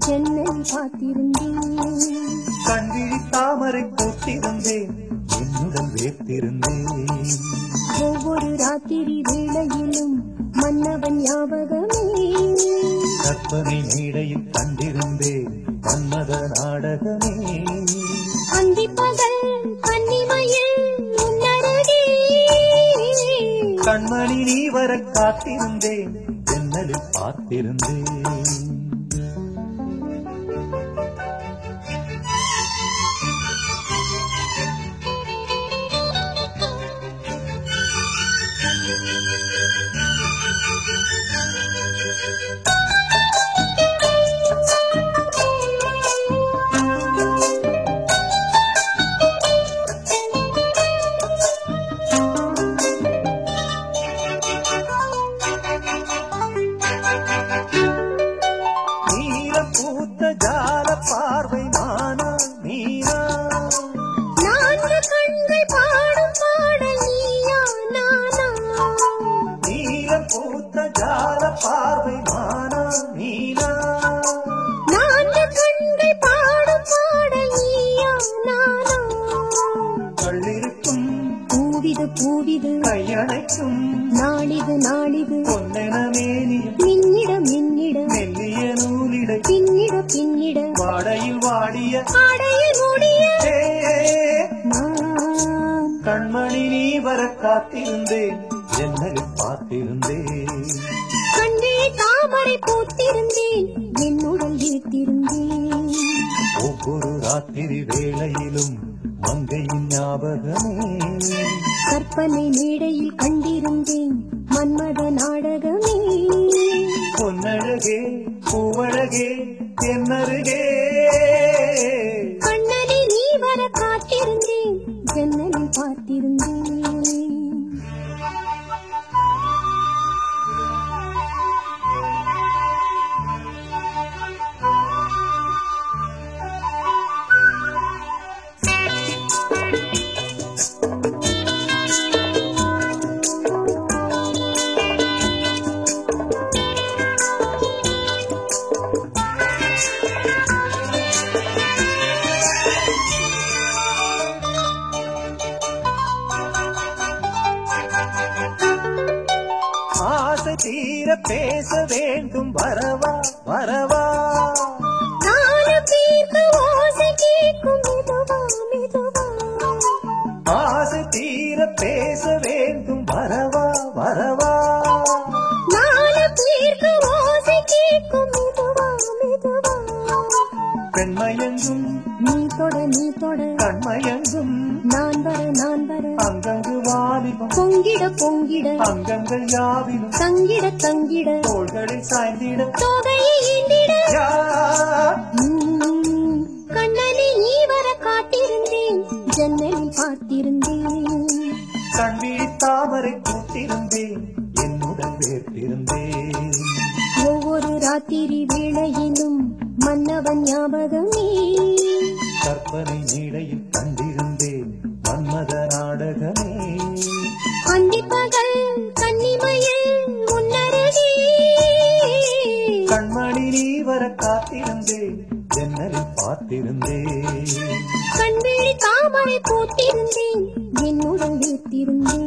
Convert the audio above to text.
ஜன்னல் பார்த்திருந்தேன் கண்விழி தாமரை பூத்திருந்தேன் என்னுடன் வேர்த்திருந்தேன் ஒவ்வொரு ராத்திரி வேளையிலும் மன்னவன் ஞாபகமே கற்பனை மேடையில் கண்டிருந்தேன் மன்மத நாடகமே அந்திப்பகல் கன்னிமையில் உன்னருகே கண்மணி நீ வர காத்திருந்தேன் ஜன்னலில் பார்த்திருந்தேன் நீல பூத்த ஜால பார்வை மானா நீனா நான்கு கண்கள் பாடும் பாடல் நீயா நானா நீல பூத்த ஜால பார்வை மானா நீனா நான்கு கண்கள் பாடும் பாடல் நீயா நானா கள்ளிருக்கும் பூவிது பூவிது கையணைக்கும் நாளிது நாளிது பொன்னென மேனியும் மின்னிட மின்னிட மெல்லிய நூலிடை பின்னிட பின்னிட வாடையில் வாடிய ஆடையில் மூடிய ஏ, நான் கண்மணி நீ வர காத்திருந்தேன் ஜன்னலில் பார்த்திருந்தேன் கண்ணில் தாமரை பூத்திருந்தேன் என்னுடன் ஈர்த்திருந்தேன் ஒவ்வொரு ராத்திரி வேளையிலும் மங்கையின் ஞாபகமே கற்பனை மேடையில் கண்டிருந்தேன் மன்மத நாடகமே பொன்னழகே பூவழகே தென்னருகே கண்ணனை நீ வர காத்திருந்தேன் ஜன்னலில் பார்த்திருந்தேன் ஆசை தீர பேச வேண்டும் வரவா வரவா நானும் தீர்க்க ஓசை கேட்கும் மெதுவா மெதுவா ஆசை தீர பேச வேண்டும் வரவா வரவா நானும் தீர்க்க ஓசை கேட்கும் மெதுவா மெதுவா பெண்மயங்கும் நீ தொட நீ தொட கண்மயங்கும் நான் வர நான் வர அங்கங்கு வாலிபம் பொங்கிட பொங்கிட அங்கங்கள் யாவிலும் தங்கிட தங்கிட தோள்களில் சாய்ந்திட தொகையை எண்ணிட யார் உம், கண்ணனை நீ வர காத்திருந்தேன் ஜன்னலில் பார்த்திருந்தேன் கண்விழி தாமரை கூட்டிருந்தேன் என்னுடன் வேர்த்திருந்தேன் ஒவ்வொரு ராத்திரி வேளையிலும் மன்னவன் ஞாபகமே கற்பனை மேடையில் கண்டிருந்தேன் மன்மத நாடகமே அந்திப்பகல் கன்னிமையில் உன்னருகே கண்மணி நீ வர காத்திருந்தேன் ஜன்னலில் பார்த்திருந்தேன் கண்விழி தாமரை போட்டிருந்தேன் என்னுடன் வீட்டிருந்தேன்